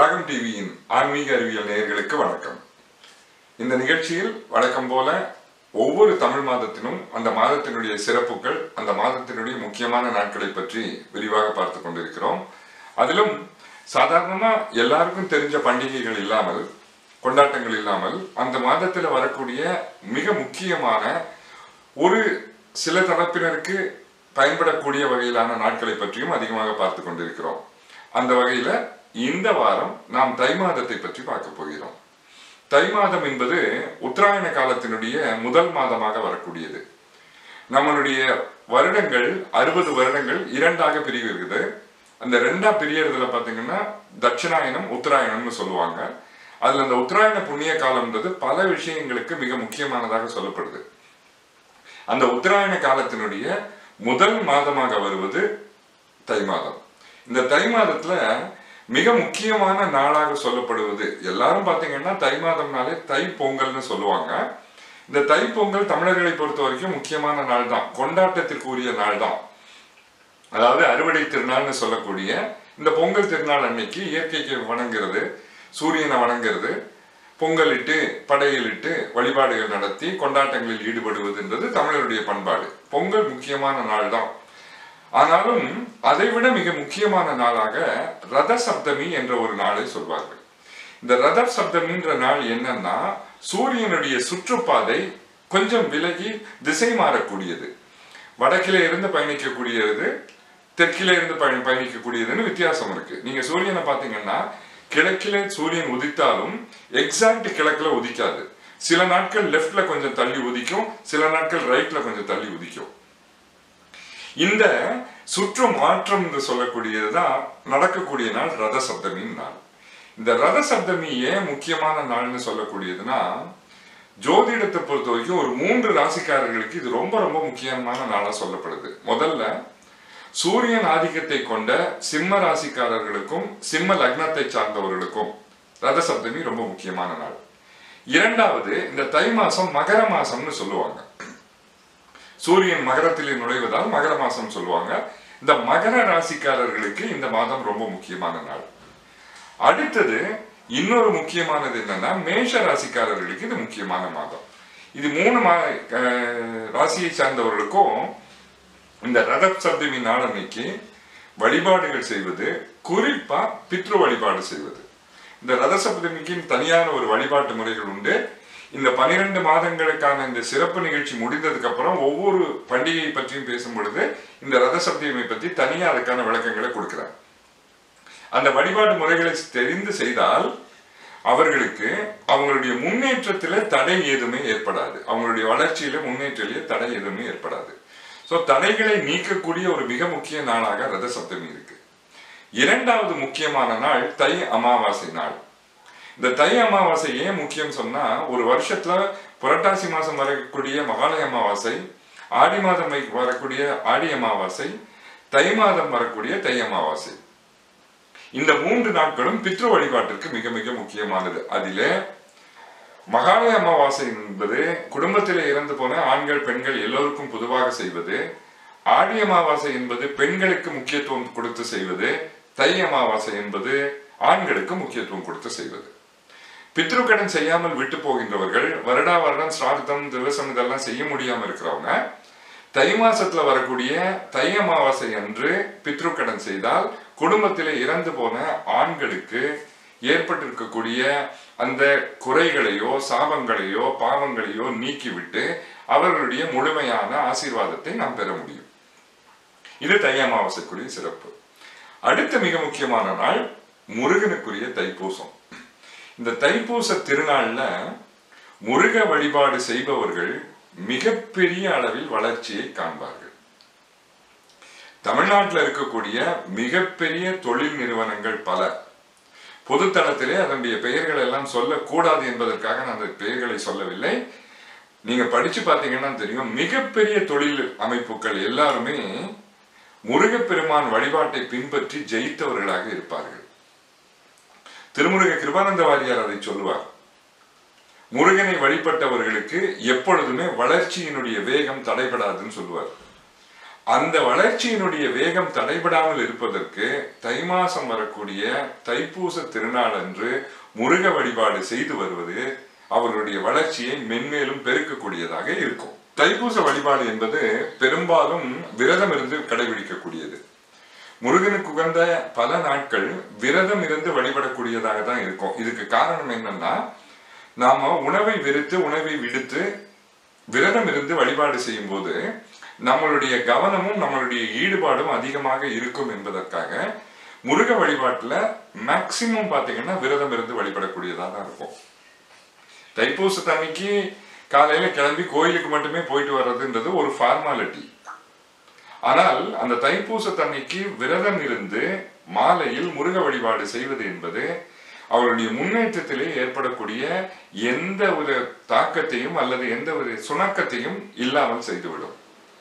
ராகம் டிவியின் ஆன்மீக அறிவியல் நேயர்களுக்கு வணக்கம் இந்த நிகழ்ச்சியில் வழக்கம் போல ஒவ்வொரு தமிழ் மாதத்திலும் அந்த மாதத்தினுடைய சிறப்புகள் அந்த மாதத்தினுடைய முக்கியமான நாட்களை பற்றி விரிவாக பார்த்து கொண்டிருக்கிறோம் அதிலும் சாதாரணமா எல்லாருக்கும் தெரிஞ்ச பண்டிகைகள் இல்லாமல் கொண்டாட்டங்கள் இல்லாமல் அந்த மாதத்துல வரக்கூடிய மிக முக்கியமான ஒரு சில தரப்பினருக்கு பயன்படக்கூடிய வகையிலான நாட்களை பற்றியும் அதிகமாக பார்த்து கொண்டிருக்கிறோம் அந்த வகையில இந்த வாரம் நாம் தை மாதத்தை பற்றி பார்க்க போகிறோம் தை மாதம் என்பது உத்தராயண காலத்தினுடைய முதல் மாதமாக வரக்கூடியது நம்மளுடைய வருடங்கள் அறுபது வருடங்கள் இரண்டாக பிரிகிறது அந்த ரெண்டா பிரியறதுல பாத்தீங்கன்னா தட்சிணாயனம் உத்தராயணம்னு சொல்லுவாங்க அதுல அந்த உத்தராயண புண்ணிய காலம்ன்றது பல விஷயங்களுக்கு மிக முக்கியமானதாக சொல்லப்படுது அந்த உத்தராயண காலத்தினுடைய முதல் மாதமாக வருவது தை மாதம் இந்த தை மாதத்துல மிக முக்கியமான நாளாக சொல்லப்படுவது எல்லாரும் பாத்தீங்கன்னா தை மாதம்னாலே தை பொங்கல்னு சொல்லுவாங்க இந்த தை பொங்கல் தமிழர்களை பொறுத்த வரைக்கும் முக்கியமான நாள் தான் கொண்டாட்டத்திற்கு உரிய நாள் தான் அதாவது அறுவடை திருநாள்னு சொல்லக்கூடிய இந்த பொங்கல் திருநாள் அன்னைக்கு இயற்கைக்கு வணங்குறது சூரியனை வணங்குறது பொங்கலிட்டு படையலிட்டு வழிபாடுகள் நடத்தி கொண்டாட்டங்களில் ஈடுபடுவதுன்றது தமிழருடைய பண்பாடு பொங்கல் முக்கியமான நாள் தான் ஆனாலும் அதைவிட மிக முக்கியமான நாளாக ரத சப்தமி என்ற ஒரு நாளை சொல்வார்கள் இந்த ரத சப்தமின்ற நாள் என்னன்னா சூரியனுடைய சுற்றுப்பாதை கொஞ்சம் விலகி திசை மாறக்கூடியது வடக்கிலே இருந்து பயணிக்கக்கூடியது தெற்கிலே இருந்து பயணி பயணிக்கக்கூடியதுன்னு வித்தியாசம் இருக்கு நீங்க சூரியனை பாத்தீங்கன்னா கிழக்கிலே சூரியன் உதித்தாலும் எக்ஸாக்ட் கிழக்குல உதிக்காது சில நாட்கள் லெஃப்ட்ல கொஞ்சம் தள்ளி உதிக்கும் சில நாட்கள் ரைட்ல கொஞ்சம் தள்ளி உதிக்கும் இந்த சுற்று மாற்றம் என்று சொல்லக்கூடியதுதான் நடக்கக்கூடிய நாள் ரத சப்தமியின் நாள் இந்த ரத சப்தமி ஏன் முக்கியமான நாள்னு சொல்லக்கூடியதுன்னா ஜோதிடத்தை பொறுத்த வரைக்கும் ஒரு மூன்று ராசிக்காரர்களுக்கு இது ரொம்ப ரொம்ப முக்கியமான நாளா சொல்லப்படுது முதல்ல சூரியன் ஆதிக்கத்தை கொண்ட சிம்ம ராசிக்காரர்களுக்கும் சிம்ம லக்னத்தை சார்ந்தவர்களுக்கும் ரத சப்தமி ரொம்ப முக்கியமான நாள் இரண்டாவது இந்த தை மாசம் மகர மாசம்னு சொல்லுவாங்க சூரியன் மகரத்திலே நுழைவதால் மகர மாசம் சொல்லுவாங்க இந்த மகர ராசிக்காரர்களுக்கு இந்த மாதம் ரொம்ப முக்கியமான நாள் அடுத்தது இன்னொரு முக்கியமானது என்னன்னா மேஷ ராசிக்காரர்களுக்கு இது முக்கியமான மாதம் இது மூணு மா அஹ் ராசியை சார்ந்தவர்களுக்கும் இந்த ரத சப்தமி நாள் அன்னைக்கு வழிபாடுகள் செய்வது குறிப்பா பித்ரு வழிபாடு செய்வது இந்த ரத சப்தமிக்கு தனியான ஒரு வழிபாட்டு முறைகள் உண்டு இந்த பனிரெண்டு மாதங்களுக்கான இந்த சிறப்பு நிகழ்ச்சி முடிந்ததுக்கு அப்புறம் ஒவ்வொரு பண்டிகை பற்றியும் பேசும் பொழுது இந்த ரத சப்தமியை பற்றி தனியா அதுக்கான விளக்கங்களை கொடுக்கிறார் அந்த வழிபாடு முறைகளை தெரிந்து செய்தால் அவர்களுக்கு அவங்களுடைய முன்னேற்றத்துல தடை எதுவுமே ஏற்படாது அவங்களுடைய வளர்ச்சியில முன்னேற்றத்திலே தடை எதுவுமே ஏற்படாது சோ தடைகளை நீக்கக்கூடிய ஒரு மிக முக்கிய நாளாக ரத சப்தமி இருக்கு இரண்டாவது முக்கியமான நாள் தை அமாவாசை நாள் இந்த தை அமாவாசை ஏன் முக்கியம் சொன்னா ஒரு வருஷத்துல புரட்டாசி மாசம் வரக்கூடிய மகாலய அமாவாசை ஆடி மாதம் வை- வரக்கூடிய ஆடி அமாவாசை தை மாதம் வரக்கூடிய தை அமாவாசை இந்த மூன்று நாட்களும் பித்ரு வழிபாட்டிற்கு மிக மிக முக்கியமானது அதிலே மகாலய அமாவாசை என்பது குடும்பத்திலே இறந்து போன ஆண்கள் பெண்கள் எல்லோருக்கும் பொதுவாக செய்வது ஆடி அமாவாசை என்பது பெண்களுக்கு முக்கியத்துவம் கொடுத்து செய்வது தை அமாவாசை என்பது ஆண்களுக்கு முக்கியத்துவம் கொடுத்து செய்வது பித்ருக்கடன் செய்யாமல் விட்டு போகின்றவர்கள் வருடா வருடம் சிரார்த்தம் திவசம் இதெல்லாம் செய்ய முடியாம இருக்கிறவங்க தை மாசத்துல வரக்கூடிய தை அமாவாசை அன்று பித்ருக்கடன் செய்தால் குடும்பத்திலே இறந்து போன ஆண்களுக்கு ஏற்பட்டிருக்கக்கூடிய அந்த குறைகளையோ சாபங்களையோ பாவங்களையோ நீக்கிவிட்டு அவர்களுடைய முழுமையான ஆசீர்வாதத்தை நாம் பெற முடியும் இது தை அமாவாசைக்குரிய சிறப்பு அடுத்த மிக முக்கியமான நாள் முருகனுக்குரிய தைப்பூசம் இந்த தைப்பூச திருநாள்ல முருக வழிபாடு செய்பவர்கள் மிகப்பெரிய அளவில் வளர்ச்சியை காண்பார்கள் தமிழ்நாட்டில் இருக்கக்கூடிய மிகப்பெரிய தொழில் நிறுவனங்கள் பல பொதுத்தளத்திலே அதனுடைய பெயர்கள் எல்லாம் சொல்லக்கூடாது என்பதற்காக நான் அந்த பெயர்களை சொல்லவில்லை நீங்க படிச்சு பார்த்தீங்கன்னா தெரியும் மிகப்பெரிய தொழில் அமைப்புகள் எல்லாருமே முருகப்பெருமான் வழிபாட்டை பின்பற்றி ஜெயித்தவர்களாக இருப்பார்கள் திருமுருக கிருபானந்த வாரியார் அதை சொல்லுவார் முருகனை வழிபட்டவர்களுக்கு எப்பொழுதுமே வளர்ச்சியினுடைய வேகம் தடைபடாதுன்னு சொல்லுவார் அந்த வளர்ச்சியினுடைய வேகம் தடைபடாமல் இருப்பதற்கு தை மாசம் வரக்கூடிய தைப்பூச திருநாள் அன்று முருக வழிபாடு செய்து வருவது அவர்களுடைய வளர்ச்சியை மென்மேலும் பெருக்கக்கூடியதாக இருக்கும் தைப்பூச வழிபாடு என்பது பெரும்பாலும் விரதம் இருந்து கடைபிடிக்கக்கூடியது முருகனுக்கு உகந்த பல நாட்கள் விரதம் இருந்து வழிபடக்கூடியதாக தான் இருக்கும் இதுக்கு காரணம் என்னன்னா நாம உணவை வெறுத்து உணவை விடுத்து விரதம் இருந்து வழிபாடு செய்யும் போது நம்மளுடைய கவனமும் நம்மளுடைய ஈடுபாடும் அதிகமாக இருக்கும் என்பதற்காக முருக வழிபாட்டுல மேக்சிமம் பாத்தீங்கன்னா விரதம் இருந்து வழிபடக்கூடியதாக தான் இருக்கும் தைப்பூசத்தன்னைக்கு காலையில கிளம்பி கோயிலுக்கு மட்டுமே போயிட்டு வர்றதுன்றது ஒரு ஃபார்மாலிட்டி ஆனால் அந்த தைப்பூசத்தன்னைக்கு விரதம் இருந்து மாலையில் முருக வழிபாடு செய்வது என்பது அவருடைய முன்னேற்றத்திலே ஏற்படக்கூடிய எந்த ஒரு தாக்கத்தையும் அல்லது எந்த ஒரு சுணக்கத்தையும் இல்லாமல் செய்துவிடும்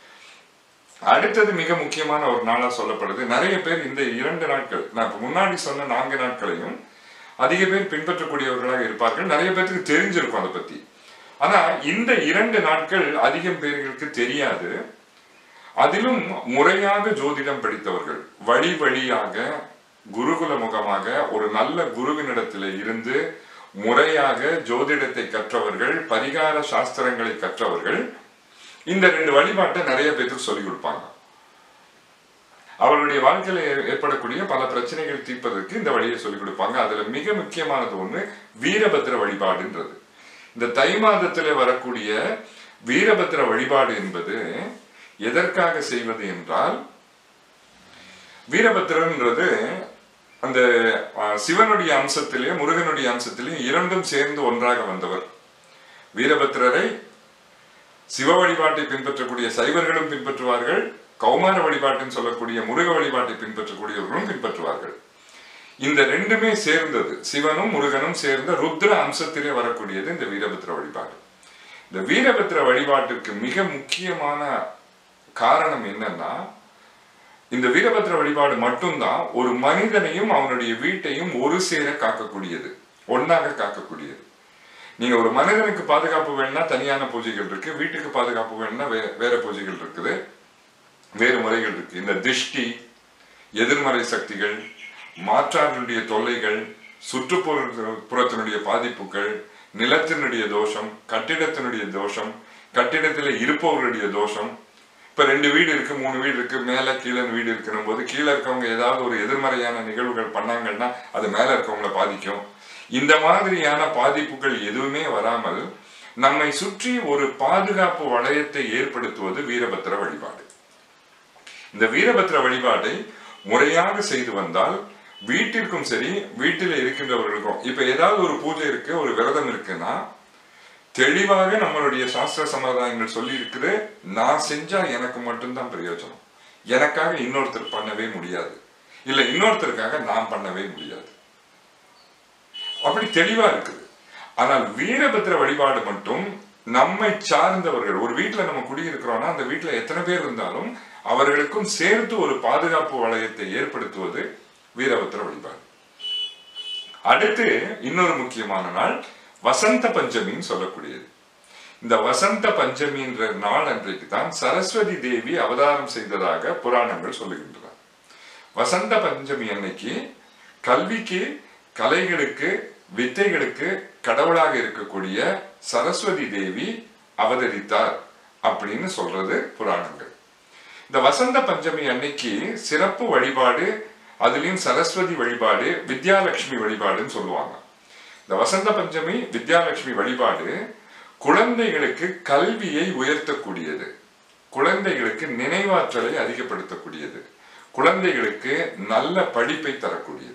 அடுத்தது மிக முக்கியமான ஒரு நாளா சொல்லப்படுது நிறைய பேர் இந்த இரண்டு நாட்கள் நான் இப்ப முன்னாடி சொன்ன நான்கு நாட்களையும் அதிக பேர் பின்பற்றக்கூடியவர்களாக இருப்பார்கள் நிறைய பேருக்கு தெரிஞ்சிருக்கும் அதை பத்தி ஆனா இந்த இரண்டு நாட்கள் அதிகம் பேர்களுக்கு தெரியாது அதிலும் முறையாக ஜோதிடம் படித்தவர்கள் வழி வழியாக குருகுல முகமாக ஒரு நல்ல குருவினிடத்தில் இருந்து முறையாக ஜோதிடத்தை கற்றவர்கள் பரிகார சாஸ்திரங்களை கற்றவர்கள் இந்த ரெண்டு வழிபாட்டை நிறைய பேருக்கு சொல்லிக் கொடுப்பாங்க அவர்களுடைய வாழ்க்கையில ஏ- ஏற்படக்கூடிய பல பிரச்சனைகள் தீர்ப்பதற்கு இந்த வழியை சொல்லிக் கொடுப்பாங்க அதுல மிக முக்கியமானது ஒண்ணு வீரபத்திர வழிபாடுன்றது இந்த தை மாதத்திலே வரக்கூடிய வீரபத்திர வழிபாடு என்பது எதற்காக செய்வது என்றால் வீரபத்திரன்றது அந்த அஹ், சிவனுடைய அம்சத்திலே முருகனுடைய அம்சத்திலே இரண்டும் சேர்ந்து ஒன்றாக வந்தவர் வீரபத்திரரை சிவ வழிபாட்டை பின்பற்றக்கூடிய சைவர்களும் பின்பற்றுவார்கள் கௌமார வழிபாட்டுன்னு சொல்லக்கூடிய முருக வழிபாட்டை பின்பற்றக்கூடியவர்களும் பின்பற்றுவார்கள் இந்த ரெண்டுமே சேர்ந்தது சிவனும் முருகனும் சேர்ந்த ருத்ர அம்சத்திலே வரக்கூடியது இந்த வீரபத்திர வழிபாடு இந்த வீரபத்திர வழிபாட்டிற்கு மிக முக்கியமான காரணம் என்னன்னா இந்த வீரபத்திர வழிபாடு மட்டும்தான் ஒரு மனிதனையும் அவனுடைய வீட்டையும் ஒரு சேர காக்கக்கூடியது ஒன்னாக காக்கக்கூடியது நீங்க ஒரு மனிதனுக்கு பாதுகாப்பு வேணும்னா தனியான பூஜைகள் இருக்கு வீட்டுக்கு பாதுகாப்பு வேணும்னா வே வேற பூஜைகள் இருக்குது வேறு முறைகள் இருக்கு இந்த திஷ்டி எதிர்மறை சக்திகள் மாற்றார்களுடைய தொல்லைகள் சுற்றுப்புற புறத்தினுடைய பாதிப்புகள் நிலத்தினுடைய தோஷம் கட்டிடத்தினுடைய தோஷம் கட்டிடத்தில் இருப்பவர்களுடைய தோஷம் இப்ப ரெண்டு வீடு இருக்கு மூணு வீடு இருக்கு மேல கீழே வீடு இருக்கணும் போது கீழே இருக்கவங்க ஏதாவது ஒரு எதிர்மறையான நிகழ்வுகள் பண்ணாங்கன்னா அது மேல இருக்கவங்கள பாதிக்கும் இந்த மாதிரியான பாதிப்புகள் எதுவுமே வராமல் நம்மை சுற்றி ஒரு பாதுகாப்பு வளையத்தை ஏற்படுத்துவது வீரபத்திர வழிபாடு இந்த வீரபத்திர வழிபாட்டை முறையாக செய்து வந்தால் வீட்டிற்கும் சரி வீட்டில் இருக்கின்றவர்களுக்கும் இப்ப ஏதாவது ஒரு பூஜை இருக்கு ஒரு விரதம் இருக்குன்னா தெளிவாக நம்மளுடைய சாஸ்திர சம்பிரதாயங்கள் சொல்லி இருக்குது நான் செஞ்சா எனக்கு மட்டும்தான் பிரயோஜனம் எனக்காக இன்னொருத்தர் பண்ணவே முடியாது இல்ல இன்னொருத்தருக்காக நான் பண்ணவே முடியாது அப்படி தெளிவா இருக்குது ஆனால் வீரபத்திர வழிபாடு மட்டும் நம்மை சார்ந்தவர்கள் ஒரு வீட்டுல நம்ம குடியிருக்கிறோம்னா அந்த வீட்டுல எத்தனை பேர் இருந்தாலும் அவர்களுக்கும் சேர்த்து ஒரு பாதுகாப்பு வளையத்தை ஏற்படுத்துவது வீரபத்திர வழிபாடு அடுத்து இன்னொரு முக்கியமான நாள் வசந்த பஞ்சமின்னு சொல்லக்கூடியது இந்த வசந்த பஞ்சமின்ற நாள் அன்றைக்கு தான் சரஸ்வதி தேவி அவதாரம் செய்ததாக புராணங்கள் சொல்லுகின்றன வசந்த பஞ்சமி அன்னைக்கு கல்விக்கு கலைகளுக்கு வித்தைகளுக்கு கடவுளாக இருக்கக்கூடிய சரஸ்வதி தேவி அவதரித்தார் அப்படின்னு சொல்றது புராணங்கள் இந்த வசந்த பஞ்சமி அன்னைக்கு சிறப்பு வழிபாடு அதுலயும் சரஸ்வதி வழிபாடு வித்யாலட்சுமி வழிபாடுன்னு சொல்லுவாங்க இந்த வசந்த பஞ்சமி வித்யாலட்சுமி வழிபாடு குழந்தைகளுக்கு கல்வியை உயர்த்தக்கூடியது குழந்தைகளுக்கு நினைவாற்றலை அதிகப்படுத்தக்கூடியது குழந்தைகளுக்கு நல்ல படிப்பை தரக்கூடியது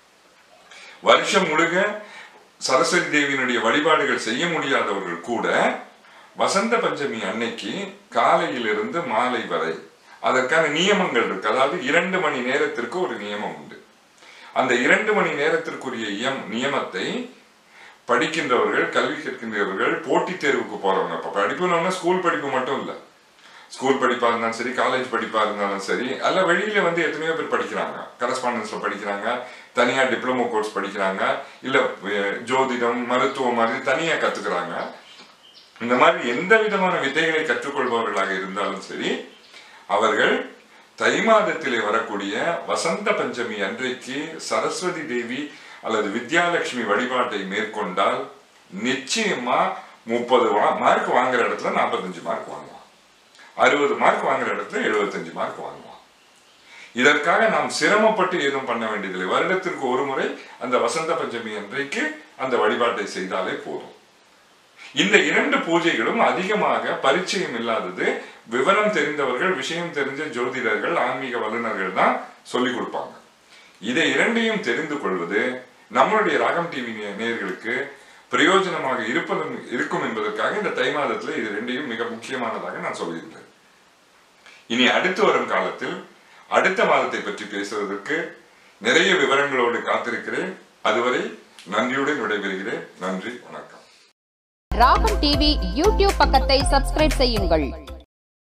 வருஷம் முழுக சரஸ்வதி தேவியினுடைய வழிபாடுகள் செய்ய முடியாதவர்கள் கூட வசந்த பஞ்சமி அன்னைக்கு காலையிலிருந்து மாலை வரை அதற்கான நியமங்கள் இருக்கு அதாவது இரண்டு மணி நேரத்திற்கு ஒரு நியமம் உண்டு அந்த இரண்டு மணி நேரத்திற்குரிய இயம் நியமத்தை படிக்கின்றவர்கள் கல்வி கற்கின்றவர்கள் போட்டித் தேர்வுக்கு போறவங்க இப்ப படிப்புன்னு ஸ்கூல் படிப்பு மட்டும் இல்லை ஸ்கூல் படிப்பா இருந்தாலும் சரி காலேஜ் படிப்பா இருந்தாலும் சரி அல்ல வெளியில வந்து எத்தனையோ பேர் படிக்கிறாங்க கரஸ்பாண்டன்ஸ்ல படிக்கிறாங்க தனியா டிப்ளமோ கோர்ஸ் படிக்கிறாங்க இல்ல அஹ், ஜோதிடம் மருத்துவம் மாதிரி தனியா கத்துக்கிறாங்க இந்த மாதிரி எந்த விதமான வித்தைகளை கற்றுக்கொள்பவர்களாக இருந்தாலும் சரி அவர்கள் தை மாதத்திலே வரக்கூடிய வசந்த பஞ்சமி அன்றைக்கு சரஸ்வதி தேவி அல்லது வித்யாலட்சுமி வழிபாட்டை மேற்கொண்டால் நிச்சயமா முப்பது மார்க் வாங்குற இடத்துல நாற்பத்தஞ்சு மார்க் வாங்குவான் அறுபது மார்க் வாங்குற இடத்துல எழுபத்தஞ்சு மார்க் வாங்குவான் இதற்காக நாம் சிரமப்பட்டு ஏதும் பண்ண வேண்டியதில்லை வருடத்திற்கு ஒரு முறை அந்த வசந்த பஞ்சமி அன்றைக்கு அந்த வழிபாட்டை செய்தாலே போதும் இந்த இரண்டு பூஜைகளும் அதிகமாக பரிச்சயம் இல்லாதது விவரம் தெரிந்தவர்கள் விஷயம் தெரிஞ்ச ஜோதிடர்கள் ஆன்மீக வல்லுநர்கள் தான் சொல்லிக் கொடுப்பாங்க இதை இரண்டையும் தெரிந்து கொள்வது நம்மளுடைய ராகம் டிவி நேயர்களுக்கு பிரயோஜனமாக இருப்பதும் இருக்கும் என்பதற்காக இந்த தை மாதத்துல இது ரெண்டையும் மிக முக்கியமானதாக நான் சொல்லியிருந்தேன் இனி அடுத்து வரும் காலத்தில் அடுத்த மாதத்தை பற்றி பேசுவதற்கு நிறைய விவரங்களோடு காத்திருக்கிறேன் அதுவரை நன்றியுடன் விடைபெறுகிறேன் நன்றி வணக்கம் ராகம் டிவி யூடியூப் பக்கத்தை சப்ஸ்கிரைப் செய்யுங்கள்